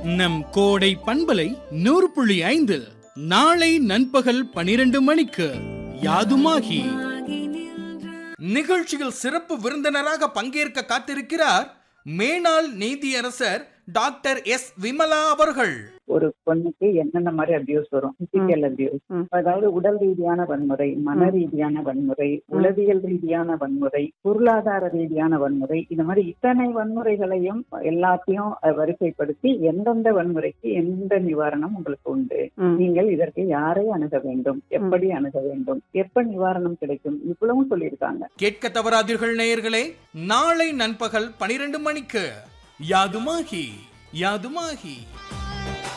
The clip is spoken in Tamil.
நம் கோடை பண்பலை நூறு புள்ளி ஐந்தில் நாளை நண்பகல் பனிரெண்டு மணிக்கு யாதுமாகி நிகழ்ச்சியில் சிறப்பு விருந்தினராக பங்கேற்க காத்திருக்கிறார் மேனாள் நீதியரசர் டாக்டர் எஸ் விமலா அவர்கள் ஒரு பொண்ணுக்கு என்னென்ன மாதிரி அபியூஸ் வரும் பிசிக்கல் அபியூஸ் ம். அதாவது உடல் ரீதியான வன்முறை மன ரீதியான வன்முறை உளவியல் ரீதியான வன்முறை பொருளாதார ரீதியான வன்முறை இந்த மாதிரி இத்தனை வன்முறைகளையும் எல்லாத்தையும் அஹ், வரிசைப்படுத்தி எந்தெந்த வன்முறைக்கு எந்த நிவாரணம் உங்களுக்கு உண்டு ம். நீங்கள் இதற்கு யாரை அணுக வேண்டும் எப்படி அணுக வேண்டும் எப்ப நிவாரணம் கிடைக்கும் இவ்வளவும் சொல்லியிருக்காங்க கேட்க தவறாதீர்கள் நேயர்களே நாளை நண்பகல் பனிரெண்டு மணிக்கு யாதுமாகி யாதுமாகி